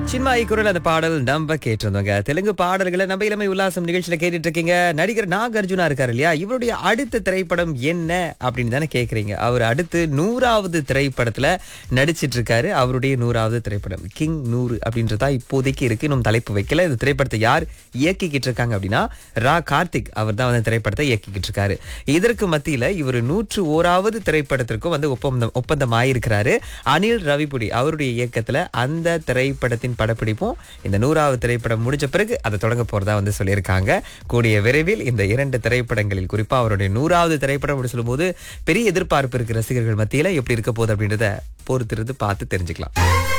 சின்மாயி குரல் அந்த பாடல் நம்ம கேட்டிருந்தோங்க தெலுங்கு பாடல்களை நம்ம இளமை உல்லாசம் நிகழ்ச்சியில கேட்டுட்டு இருக்கீங்க நடிகர் நாகார்ஜுனா இருக்காரு இல்லையா இவருடைய அடுத்த திரைப்படம் என்ன அப்படின்னு தானே கேக்குறீங்க அவர் அடுத்து நூறாவது திரைப்படத்துல நடிச்சிட்டு இருக்காரு அவருடைய நூறாவது திரைப்படம் கிங் நூறு அப்படின்றதா இப்போதைக்கு இருக்கு இன்னும் தலைப்பு வைக்கல இந்த திரைப்படத்தை யார் இயக்கிக்கிட்டு இருக்காங்க அப்படின்னா ரா கார்த்திக் அவர் தான் வந்து திரைப்படத்தை இயக்கிக்கிட்டு இருக்காரு இதற்கு மத்தியில இவர் நூற்று ஓராவது திரைப்படத்திற்கும் வந்து ஒப்பந்தம் ஒப்பந்தம் ஆயிருக்கிறாரு அனில் ரவிபுடி அவருடைய இயக்கத்துல அந்த திரைப்படத்தின் படப்பிடிப்பும் இந்த நூறாவது திரைப்படம் முடிஞ்ச பிறகு அதை தொடங்க போறதா வந்து சொல்லியிருக்காங்க கூடிய விரைவில் இந்த இரண்டு திரைப்படங்களில் குறிப்பா அவருடைய நூறாவது திரைப்படம் அப்படின்னு சொல்லும்போது பெரிய எதிர்பார்ப்பு இருக்கு ரசிகர்கள் மத்தியில எப்படி இருக்க போகுது அப்படின்றத பொறுத்திருந்து பார்த்து தெரிஞ்சுக்கலாம்